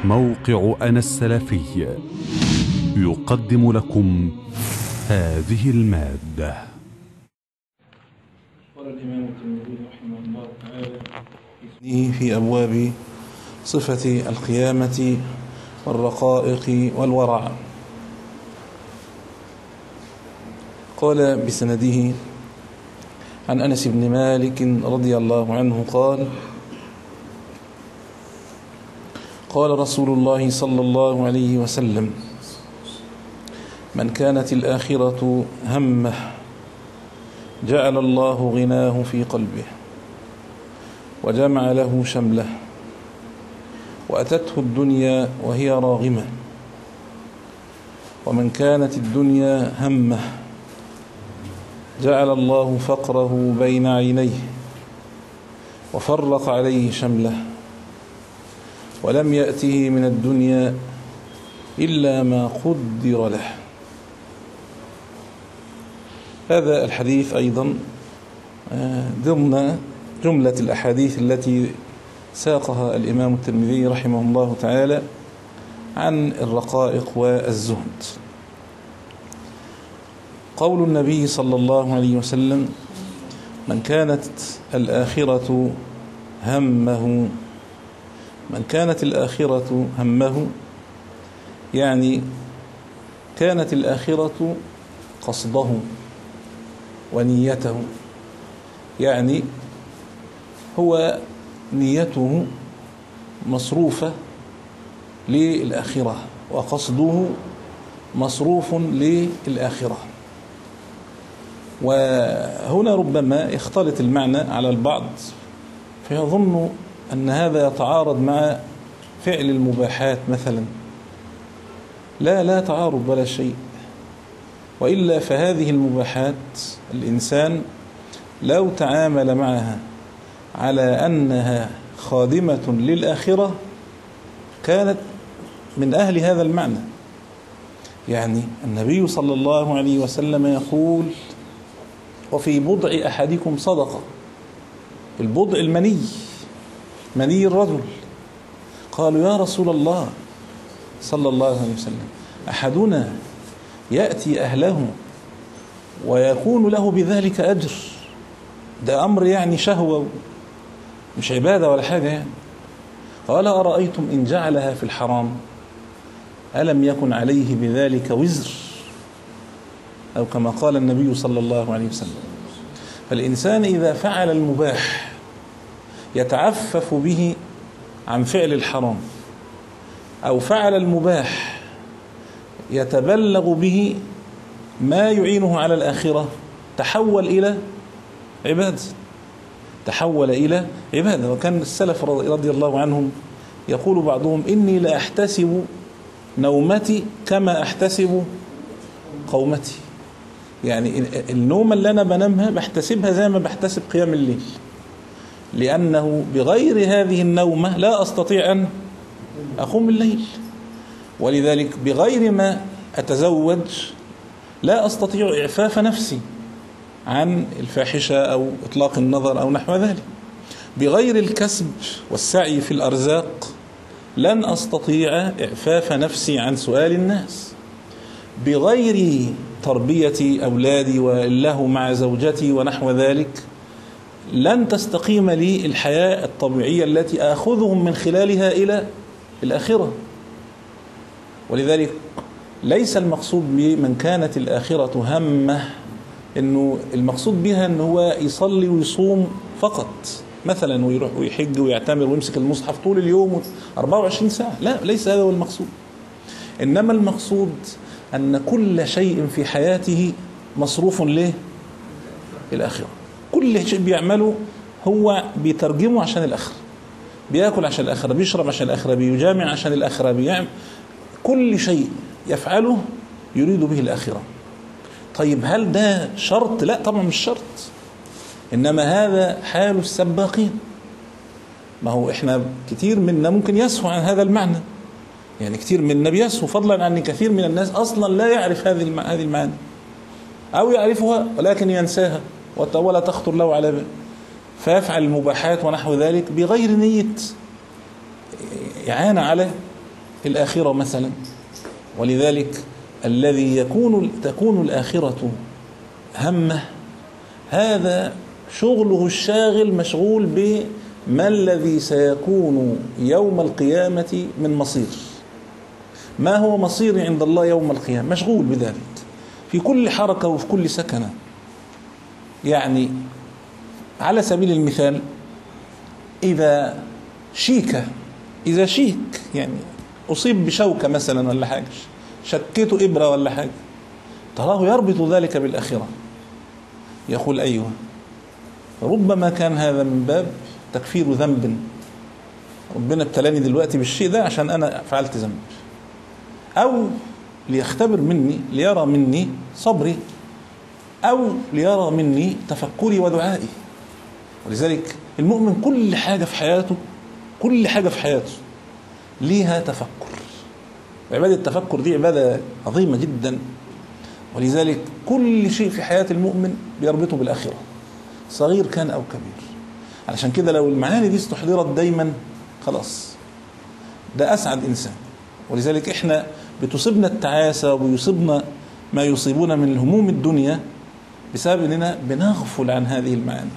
موقع أنا السلفي يقدم لكم هذه المادة قال الإمام الترمذي رحمه الله تعالى في أبواب صفة القيامة والرقائق والورع قال بسنده عن أنس بن مالك رضي الله عنه قال قال رسول الله صلى الله عليه وسلم من كانت الآخرة همه جعل الله غناه في قلبه وجمع له شمله وأتته الدنيا وهي راغمة ومن كانت الدنيا همه جعل الله فقره بين عينيه وفرق عليه شمله ولم يأته من الدنيا إلا ما قدر له هذا الحديث أيضا ضمن جملة الأحاديث التي ساقها الإمام الترمذي رحمه الله تعالى عن الرقائق والزهد قول النبي صلى الله عليه وسلم من كانت الآخرة همه من كانت الآخرة همه يعني كانت الآخرة قصده ونيته يعني هو نيته مصروفة للآخرة وقصده مصروف للآخرة وهنا ربما يختلط المعنى على البعض فيظن أن هذا يتعارض مع فعل المباحات مثلا لا لا تعارض ولا شيء وإلا فهذه المباحات الإنسان لو تعامل معها على أنها خادمة للآخرة كانت من أهل هذا المعنى يعني النبي صلى الله عليه وسلم يقول وفي بضع أحدكم صدقة البضع المني مني الرجل قالوا يا رسول الله صلى الله عليه وسلم أحدنا يأتي أهله ويكون له بذلك أجر ده أمر يعني شهوة مش عبادة ولا حاجة يعني قال أرأيتم إن جعلها في الحرام ألم يكن عليه بذلك وزر أو كما قال النبي صلى الله عليه وسلم فالإنسان إذا فعل المباح يتعفف به عن فعل الحرام أو فعل المباح يتبلغ به ما يعينه على الآخرة تحول إلى عبادة تحول إلى عبادة وكان السلف رضي الله عنهم يقول بعضهم إني لا أحتسب نومتي كما أحتسب قومتي يعني النوم اللي أنا بنامها بحتسبها زي ما بحتسب قيام الليل لأنه بغير هذه النومة لا أستطيع أن أقوم الليل ولذلك بغير ما أتزوج لا أستطيع إعفاف نفسي عن الفاحشة أو إطلاق النظر أو نحو ذلك بغير الكسب والسعي في الأرزاق لن أستطيع إعفاف نفسي عن سؤال الناس بغير تربية أولادي والله مع زوجتي ونحو ذلك لن تستقيم لي الحياة الطبيعية التي آخذهم من خلالها إلى الآخرة ولذلك ليس المقصود بمن كانت الآخرة همه انه المقصود بها ان هو يصلي ويصوم فقط مثلا ويروح ويحج ويعتمر ويمسك المصحف طول اليوم 24 ساعة لا ليس هذا هو المقصود انما المقصود ان كل شيء في حياته مصروف له الآخرة كل شيء بيعمله هو بيترجمه عشان الآخرة بياكل عشان الآخرة بيشرب عشان الآخرة بيجامع عشان الآخرة بيعمل كل شيء يفعله يريد به الآخرة طيب هل ده شرط لا طبعا مش شرط انما هذا حال السباقين ما هو احنا كتير منا ممكن يسهو عن هذا المعنى يعني كتير منا بيسهو فضلا عن كثير من الناس اصلا لا يعرف هذه هذه المعاني او يعرفها ولكن ينساها ولا تخطر له على بال فيفعل المباحات ونحو ذلك بغير نية إعانة على الآخرة مثلا ولذلك الذي يكون تكون الآخرة همه هذا شغله الشاغل مشغول بما الذي سيكون يوم القيامة من مصير ما هو مصيري عند الله يوم القيامة مشغول بذلك في كل حركة وفي كل سكنة يعني على سبيل المثال إذا شيك إذا شيك يعني أصيب بشوكة مثلا ولا حاجة شكيته إبرة ولا حاجة تراه يربط ذلك بالآخرة يقول أيوه ربما كان هذا من باب تكفير ذنب ربنا ابتلاني دلوقتي بالشيء ده عشان أنا فعلت ذنب أو ليختبر مني ليرى مني صبري أو ليرى مني تفكري ودعائي ولذلك المؤمن كل حاجة في حياته كل حاجة في حياته ليها تفكر عبادة التفكر دي عبادة عظيمة جدا ولذلك كل شيء في حياة المؤمن بيربطه بالآخرة صغير كان أو كبير علشان كده لو المعاني دي استحضرت دايما خلاص ده أسعد إنسان ولذلك إحنا بتصيبنا التعاسة ويصيبنا ما يصيبنا من هموم الدنيا بسبب إننا بنغفل عن هذه المعاني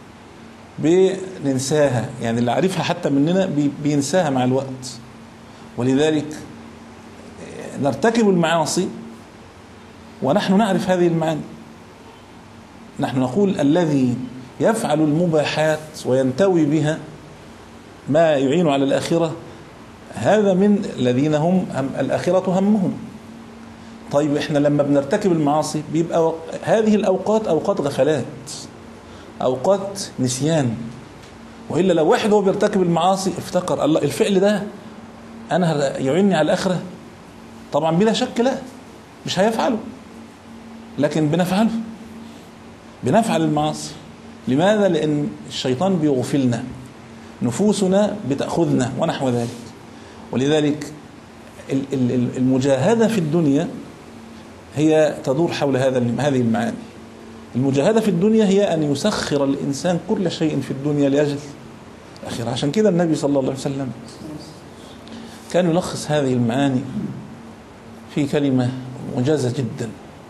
بننساها يعني اللي عارفها حتى مننا بينساها مع الوقت ولذلك نرتكب المعاصي ونحن نعرف هذه المعاني نحن نقول الذي يفعل المباحات وينتوي بها ما يعين على الآخرة هذا من الذين هم, هم الآخرة همهم طيب احنا لما بنرتكب المعاصي بيبقى هذه الأوقات أوقات غفلات أوقات نسيان وإلا لو واحد هو بيرتكب المعاصي افتكر الله الفعل ده أنا يعيني على الآخرة طبعا بلا شك لا مش هيفعله لكن بنفعله بنفعل المعاصي لماذا؟ لأن الشيطان بيغفلنا نفوسنا بتأخذنا ونحو ذلك ولذلك المجاهدة في الدنيا هي تدور حول هذا هذه المعاني المجاهدة في الدنيا هي أن يسخر الإنسان كل شيء في الدنيا لأجل الآخرة عشان كده النبي صلى الله عليه وسلم كان يلخص هذه المعاني في كلمة مجازة جدا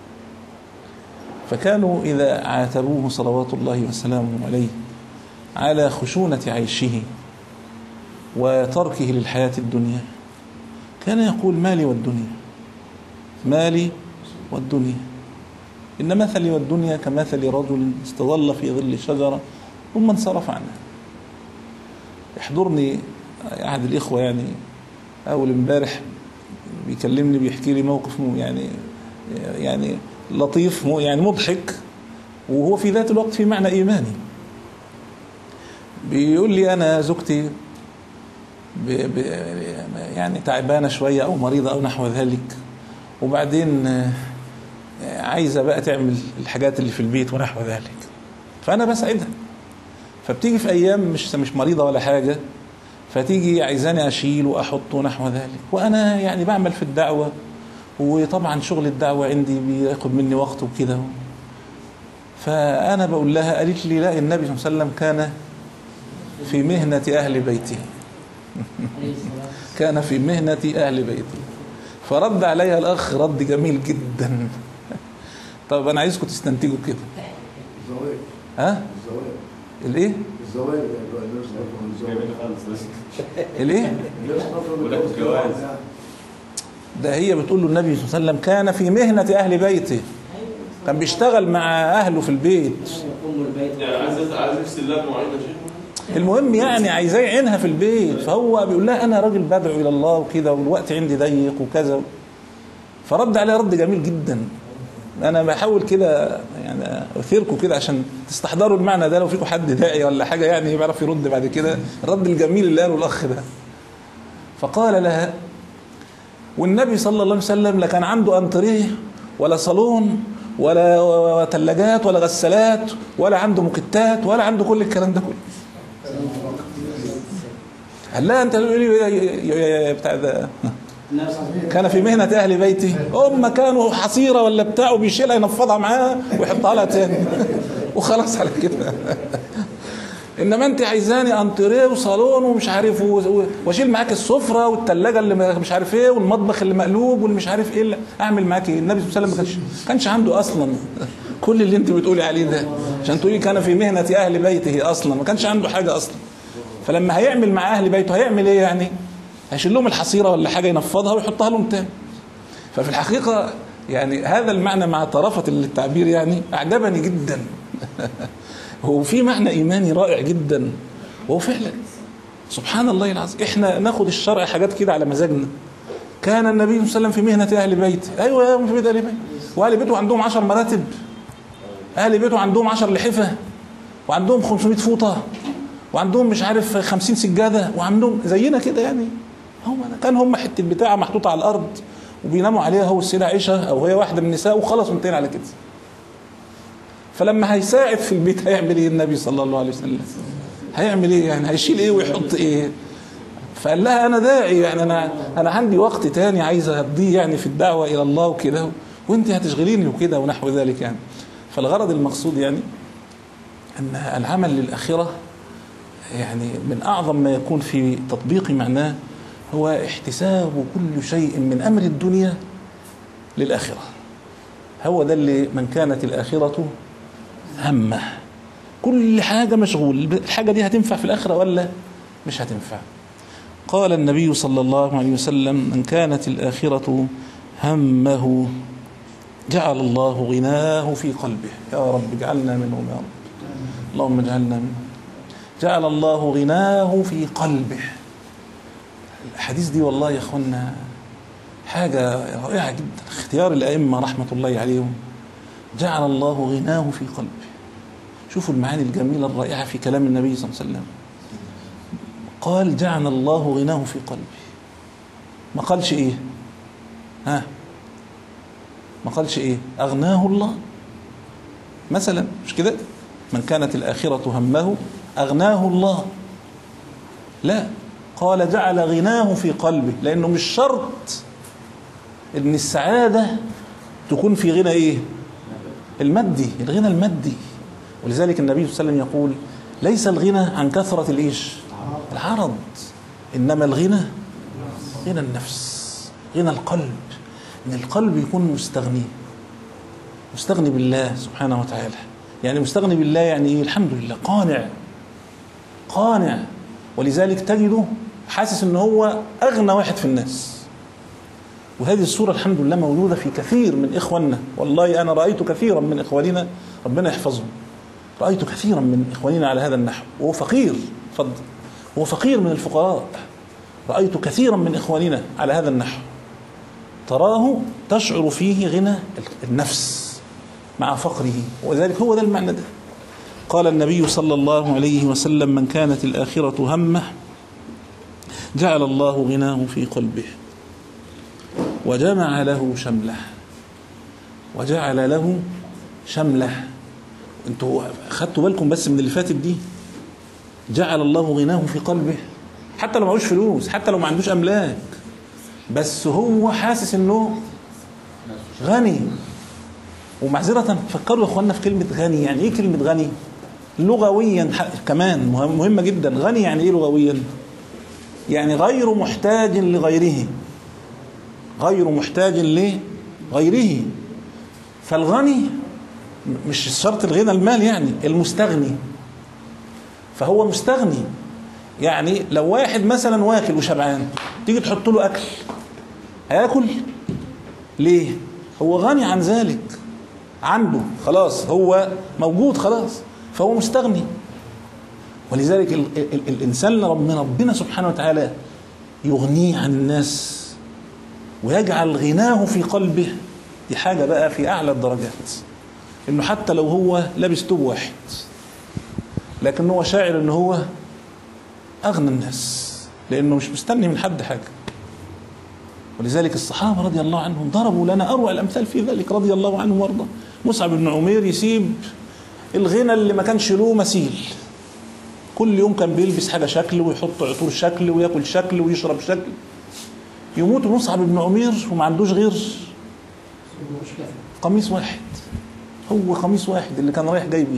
فكانوا إذا عاتبوه صلوات الله وسلامه عليه على خشونة عيشه وتركه للحياة الدنيا كان يقول مالي والدنيا مالي والدنيا إن مثلي والدنيا كمثل رجل استظل في ظل شجرة ثم انصرف عنها يحضرني أحد الإخوة يعني أول امبارح بيكلمني بيحكي لي موقف يعني يعني لطيف يعني مضحك وهو في ذات الوقت في معنى إيماني بيقول لي أنا زوجتي ب ب يعني تعبانة شوية أو مريضة أو نحو ذلك وبعدين عايزة بقى تعمل الحاجات اللي في البيت ونحو ذلك فأنا بساعدها فبتيجي في أيام مش مش مريضة ولا حاجة فتيجي عايزاني أشيل وأحط ونحو ذلك وأنا يعني بعمل في الدعوة وطبعا شغل الدعوة عندي بياخد مني وقت وكده فأنا بقول لها قالت لي لا النبي صلى الله عليه وسلم كان في مهنة أهل بيته كان في مهنة أهل بيته فرد عليها الأخ رد جميل جدا طب أنا عايزكم تستنتجوا كده الزواج ها الزواج الإيه الزواج الزواج الإيه ده هي بتقول له النبي صلى الله عليه وسلم كان في مهنة أهل بيته كان بيشتغل مع أهله في البيت يعني عايز عايز يفصل لها معينه شيء المهم يعني عايزاه يعينها في البيت فهو بيقول لها انا راجل بدعو الى الله وكده والوقت عندي ضيق وكذا فرد عليه رد جميل جدا انا بحاول كده يعني اثيركم كده عشان تستحضروا المعنى ده لو فيكم حد داعي ولا حاجه يعني بيعرف يرد بعد كده الرد الجميل اللي قاله الاخ ده فقال لها والنبي صلى الله عليه وسلم لا كان عنده انتريه ولا صالون ولا ثلاجات ولا غسالات ولا عنده مكتات ولا عنده كل الكلام ده كله قال لا انت تقول لي يا- يا- يا بتاع ده كان في مهنة أهل بيتي هم كانوا حصيرة ولا بتاع وبيشيلها ينفضها معاه ويحطها لها تاني وخلاص على كده انما انت عايزاني انتريه وصالون ومش عارف و- و- واشيل معاك السفره والثلاجه اللي ما- مش عارف ايه والمطبخ اللي مقلوب والمش عارف ايه اللي اعمل معاك ايه النبي صلى الله عليه وسلم ما كانش كانش عنده اصلا كل اللي انت بتقولي عليه ده عشان تقولي كان في مهنه اهل بيته اصلا ما كانش عنده حاجه اصلا فلما هيعمل مع اهل بيته هيعمل ايه يعني هيشيل لهم الحصيره ولا حاجه ينفضها ويحطها لهم تاني ففي الحقيقه يعني هذا المعنى مع طرافه التعبير يعني اعجبني جدا هو في معنى ايماني رائع جدا وهو فعلا سبحان الله العظيم احنا ناخد الشرع حاجات كده على مزاجنا كان النبي صلى الله عليه وسلم في مهنه اهل بيته ايوه يا في بيت اهل بيته واهل بيته عندهم عشر مراتب اهل بيته عندهم عشر لحفه وعندهم 500 فوطه وعندهم مش عارف 50 سجاده وعندهم زينا كده يعني هم كان هم حته بتاعه محطوطه على الارض وبيناموا عليها هو السيده عائشه او هي واحده من النساء وخلاص وانتهينا على كده فلما هيساعد في البيت هيعمل ايه النبي صلى الله عليه وسلم هيعمل ايه يعني هيشيل ايه ويحط ايه فقال لها انا داعي يعني انا انا عندي وقت تاني عايز اقضيه يعني في الدعوه الى الله وكده وانت هتشغليني وكده ونحو ذلك يعني فالغرض المقصود يعني ان العمل للاخره يعني من اعظم ما يكون في تطبيق معناه هو احتساب كل شيء من امر الدنيا للاخره هو ده اللي من كانت الاخره همه كل حاجه مشغول الحاجه دي هتنفع في الاخره ولا مش هتنفع قال النبي صلى الله عليه وسلم من كانت الاخره همه جعل الله غناه في قلبه يا رب اجعلنا منهم يا رب اللهم اجعلنا منهم جعل الله غناه في قلبه الحديث دي والله يا اخوانا حاجة رائعة جدا اختيار الأئمة رحمة الله عليهم جعل الله غناه في قلبه شوفوا المعاني الجميلة الرائعة في كلام النبي صلى الله عليه وسلم قال جعل الله غناه في قلبه ما قالش ايه ها ما قالش ايه اغناه الله مثلا مش كده من كانت الآخرة همه أغناه الله لا قال جعل غناه في قلبه لأنه مش شرط إن السعادة تكون في غنى إيه المادي الغنى المادي ولذلك النبي صلى الله عليه وسلم يقول ليس الغنى عن كثرة الإيش العرض إنما الغنى غنى النفس غنى القلب إن القلب يكون مستغني مستغني بالله سبحانه وتعالى يعني مستغني بالله يعني ايه الحمد لله قانع قانع ولذلك تجده حاسس ان هو اغنى واحد في الناس وهذه الصورة الحمد لله موجودة في كثير من إخواننا والله أنا رأيت كثيرا من إخواننا ربنا يحفظهم رأيت كثيرا من إخواننا على هذا النحو وهو فقير فضل هو فقير من الفقراء رأيت كثيرا من إخواننا على هذا النحو تراه تشعر فيه غنى النفس مع فقره وذلك هو ده المعنى ده قال النبي صلى الله عليه وسلم من كانت الآخرة همه جعل الله غناه في قلبه وجمع له شمله وجعل له شمله انتوا خدتوا بالكم بس من اللي فاتت دي جعل الله غناه في قلبه حتى لو معهوش فلوس حتى لو ما عندوش املاك بس هو حاسس انه غني ومعذرة فكروا يا اخوانا في كلمة غني يعني ايه كلمة غني؟ لغويا كمان مهمة جدا غني يعني ايه لغويا؟ يعني غير محتاج لغيره غير محتاج لغيره فالغني مش شرط الغنى المال يعني المستغني فهو مستغني يعني لو واحد مثلا واكل وشبعان تيجي تحط له اكل هياكل ليه هو غني عن ذلك عنده خلاص هو موجود خلاص فهو مستغني ولذلك ال ال الانسان ربنا ربنا سبحانه وتعالى يغنيه عن الناس ويجعل غناه في قلبه دي حاجة بقى في أعلى الدرجات إنه حتى لو هو لابس توب واحد لكن هو شاعر إن هو أغنى الناس لأنه مش مستني من حد حاجة ولذلك الصحابة رضي الله عنهم ضربوا لنا أروع الأمثال في ذلك رضي الله عنهم وارضاه مصعب بن عمير يسيب الغنى اللي ما كانش له مثيل كل يوم كان بيلبس حاجة شكل ويحط عطور شكل وياكل شكل ويشرب شكل يموت مصعب بن عمير وما عندوش غير قميص واحد هو قميص واحد اللي كان رايح جاي بيه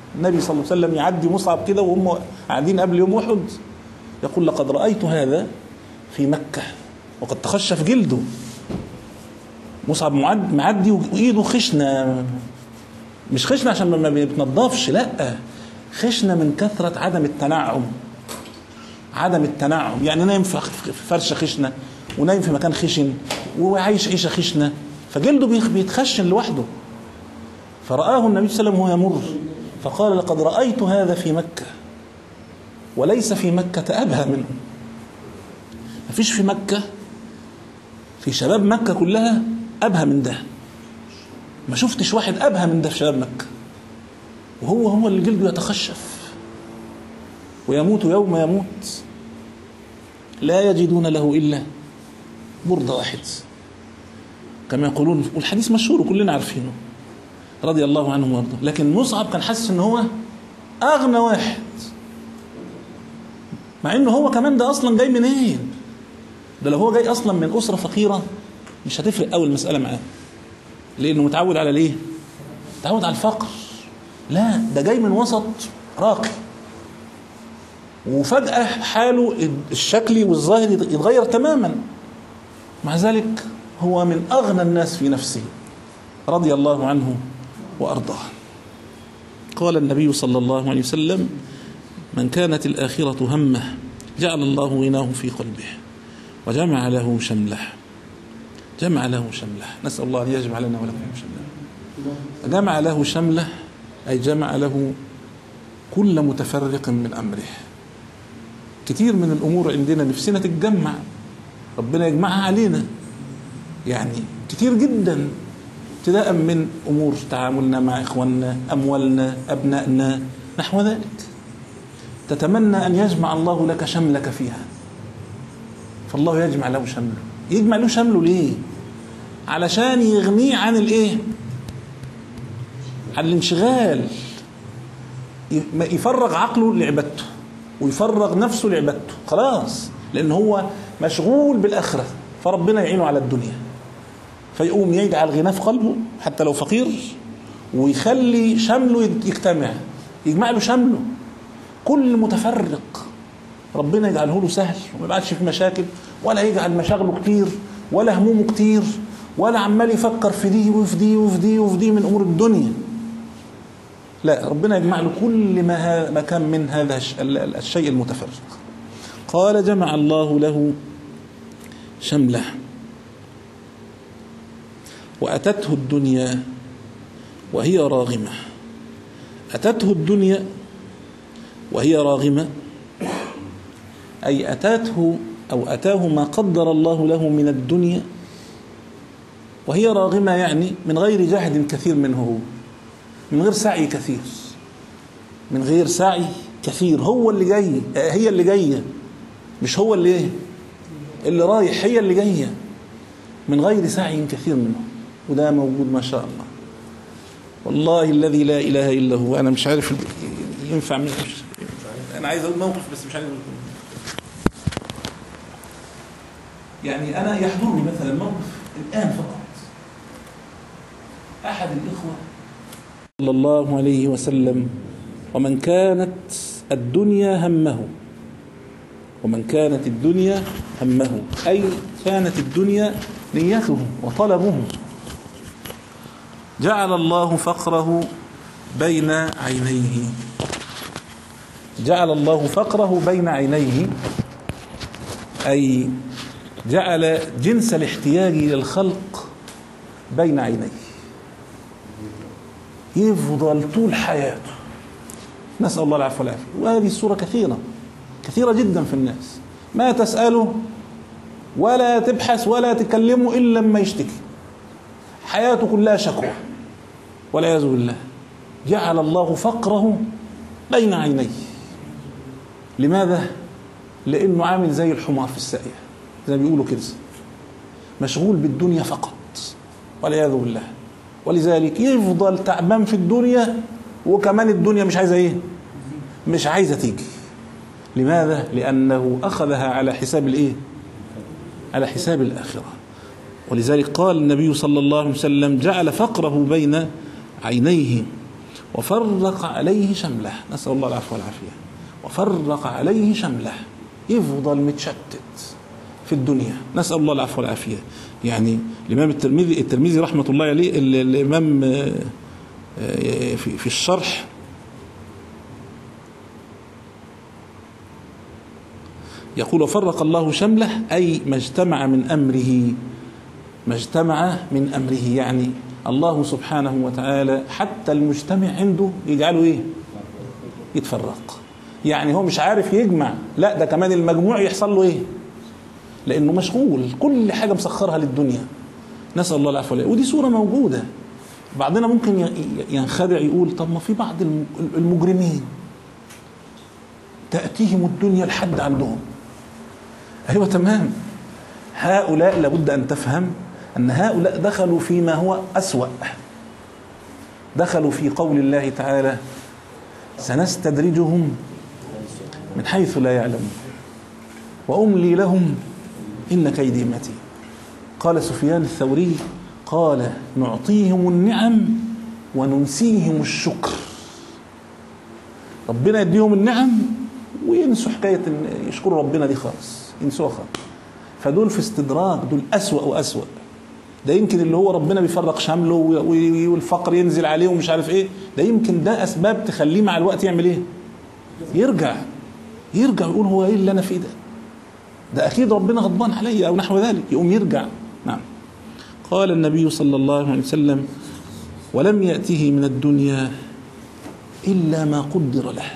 النبي صلى الله عليه وسلم يعدي مصعب كده وهم قاعدين قبل يوم احد يقول لقد رايت هذا في مكه وقد تخشف جلده مصعب معد معدي وايده خشنه مش خشنه عشان ما بيتنضفش لا خشنه من كثره عدم التنعم عدم التنعم يعني نايم في في فرشه خشنه ونايم في مكان خشن وعايش عيشه خشنه فجلده بيخ- بيتخشن لوحده فرآه النبي صلى الله عليه وسلم وهو يمر فقال لقد رأيت هذا في مكة وليس في مكة أبهى منه مفيش في مكة في شباب مكة كلها أبهى من ده ما شفتش واحد أبهى من ده في شباب مكة وهو هو اللي جلده يتخشف ويموت يوم يموت لا يجدون له إلا بردة واحد كما يقولون والحديث مشهور وكلنا عارفينه رضي الله عنه وارضاه لكن مصعب كان حاسس ان هو اغنى واحد مع انه هو كمان ده اصلا جاي منين ده لو هو جاي اصلا من اسره فقيره مش هتفرق قوي المساله معاه لانه متعود على ليه متعود على الفقر لا ده جاي من وسط راقي وفجأة حاله الشكلي والظاهري يتغير تماما مع ذلك هو من أغنى الناس في نفسه رضي الله عنه وأرضاه قال النبي صلى الله عليه وسلم من كانت الآخرة همه جعل الله غناه في قلبه وجمع له شمله جمع له شمله نسأل الله أن يجمع لنا ولكم شمله جمع له شمله أي جمع له كل متفرق من أمره كتير من الأمور عندنا نفسنا تتجمع ربنا يجمعها علينا يعني كتير جدا ابتداء من امور تعاملنا مع اخواننا اموالنا ابنائنا نحو ذلك تتمنى ان يجمع الله لك شملك فيها فالله يجمع له شمله يجمع له شمله ليه علشان يغنيه عن الايه عن الانشغال يفرغ عقله لعبادته ويفرغ نفسه لعبادته خلاص لان هو مشغول بالاخره فربنا يعينه على الدنيا فيقوم يجعل غناه في قلبه حتى لو فقير ويخلي شمله يجتمع يجمع له شمله كل متفرق ربنا يجعله له سهل وما يبعدش في مشاكل ولا يجعل مشاغله كتير ولا همومه كتير ولا عمال يفكر في دي وفي دي وفي دي وفي دي من امور الدنيا لا ربنا يجمع له كل ما ما كان من هذا الشيء المتفرق قال جمع الله له شمله واتته الدنيا وهي راغمه اتته الدنيا وهي راغمه اي اتاته او اتاه ما قدر الله له من الدنيا وهي راغمه يعني من غير جهد كثير منه هو من غير سعي كثير من غير سعي كثير هو اللي جاي هي اللي جايه مش هو اللي ايه اللي رايح هي اللي جايه من غير سعي كثير منه وده موجود ما شاء الله والله الذي لا اله الا هو انا مش عارف ينفع مش انا عايز اقول موقف بس مش عارف يعني انا يحضرني مثلا موقف الان فقط احد الاخوه صلى الله عليه وسلم ومن كانت الدنيا همه ومن كانت الدنيا همه أي كانت الدنيا نيته وطلبه جعل الله فقره بين عينيه جعل الله فقره بين عينيه أي جعل جنس الاحتياج للخلق بين عينيه يفضل طول حياته نسأل الله العفو والعافية وهذه الصورة كثيرة كثيرة جدا في الناس ما تسأله ولا تبحث ولا تكلمه إلا لما يشتكي حياته كلها شكوى والعياذ بالله جعل الله فقره بين عينيه لماذا؟ لأنه عامل زي الحمار في الساقية زي ما بيقولوا كده مشغول بالدنيا فقط والعياذ بالله ولذلك يفضل تعبان في الدنيا وكمان الدنيا مش عايزه ايه مش عايزه تيجي لماذا لانه اخذها على حساب الايه على حساب الاخره ولذلك قال النبي صلى الله عليه وسلم جعل فقره بين عينيه وفرق عليه شمله نسأل الله العفو والعافية وفرق عليه شمله يفضل متشتت في الدنيا نسأل الله العفو والعافية يعني الإمام الترمذي الترمذي رحمة الله عليه ال- الإمام آه، آه، في في الشرح يقول وفرق الله شمله أي ما اجتمع من أمره ما اجتمع من أمره يعني الله سبحانه وتعالى حتى المجتمع عنده يجعله إيه يتفرق يعني هو مش عارف يجمع لا ده كمان المجموع يحصل له إيه لأنه مشغول كل حاجة مسخرها للدنيا نسأل الله العفو والعافية ودي صورة موجودة بعضنا ممكن ي- ينخدع يقول طب ما في بعض الم- المجرمين تأتيهم الدنيا لحد عندهم أيوة تمام هؤلاء لابد أن تفهم أن هؤلاء دخلوا فيما هو أسوأ دخلوا في قول الله تعالى سنستدرجهم من حيث لا يعلمون وأملي لهم إن كيدي متين قال سفيان الثوري قال نعطيهم النعم وننسيهم الشكر ربنا يديهم النعم وينسوا حكاية إن يشكروا ربنا دي خالص ينسوها خالص فدول في استدراج دول أسوأ وأسوأ ده يمكن اللي هو ربنا بيفرق شمله و- و- والفقر ينزل عليه ومش عارف ايه ده يمكن ده اسباب تخليه مع الوقت يعمل ايه يرجع يرجع يقول هو ايه اللي انا فيه ده ده اكيد ربنا غضبان عليا او نحو ذلك يقوم يرجع نعم قال النبي صلى الله عليه وسلم ولم يأته من الدنيا إلا ما قدر له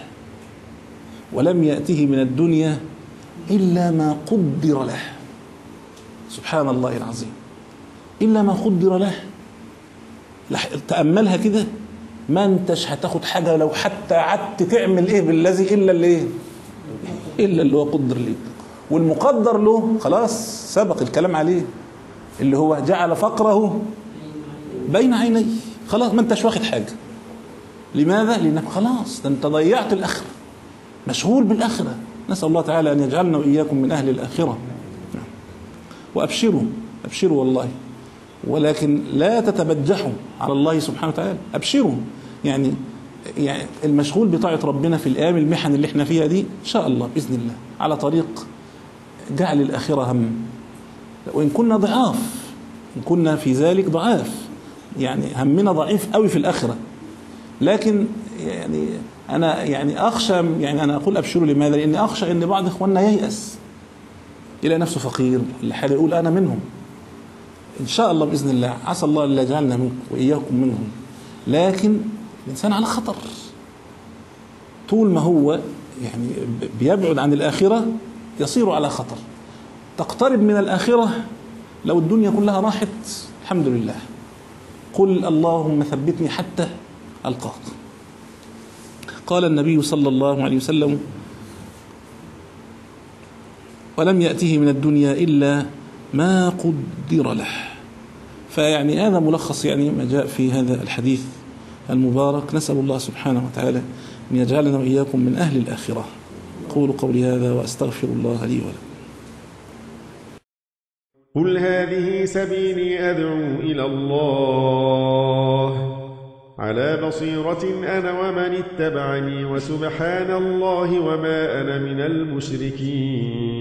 ولم يأته من الدنيا إلا ما قدر له سبحان الله العظيم إلا ما قدر له لح- تأملها كده ما انتش هتاخد حاجة لو حتى قعدت تعمل ايه بالذي إلا اللي ايه إلا اللي هو قدر ليك والمقدر له خلاص سبق الكلام عليه اللي هو جعل فقره بين عينيه خلاص ما انتش واخد حاجة لماذا؟ لأنك خلاص ده انت ضيعت الآخرة مشغول بالآخرة نسأل الله تعالى أن يجعلنا وإياكم من أهل الآخرة نعم. وأبشروا أبشروا والله ولكن لا تتبجحوا على الله سبحانه وتعالى أبشروا يعني يعني المشغول بطاعة ربنا في الأيام المحن اللي احنا فيها دي إن شاء الله بإذن الله على طريق جعل الآخرة هم وإن كنا ضعاف إن كنا في ذلك ضعاف يعني همنا ضعيف قوي في الآخرة لكن يعني أنا يعني أخشى يعني أنا أقول أبشروا لماذا؟ لأني أخشى أن بعض إخواننا ييأس إلى نفسه فقير ولا حاجة يقول أنا منهم إن شاء الله بإذن الله عسى الله أن يجعلنا منكم وإياكم منهم لكن الإنسان على خطر طول ما هو يعني بيبعد عن الآخرة يصير على خطر تقترب من الآخرة لو الدنيا كلها راحت الحمد لله قل اللهم ثبتني حتى ألقاك قال النبي صلى الله عليه وسلم ولم يأته من الدنيا إلا ما قدر له فيعني هذا ملخص يعني ما جاء في هذا الحديث المبارك نسأل الله سبحانه وتعالى أن يجعلنا وإياكم من أهل الآخرة قولوا قولي هذا وأستغفر الله لي ولكم قل هذه سبيلي أدعو إلى الله على بصيرة أنا ومن اتبعني وسبحان الله وما أنا من المشركين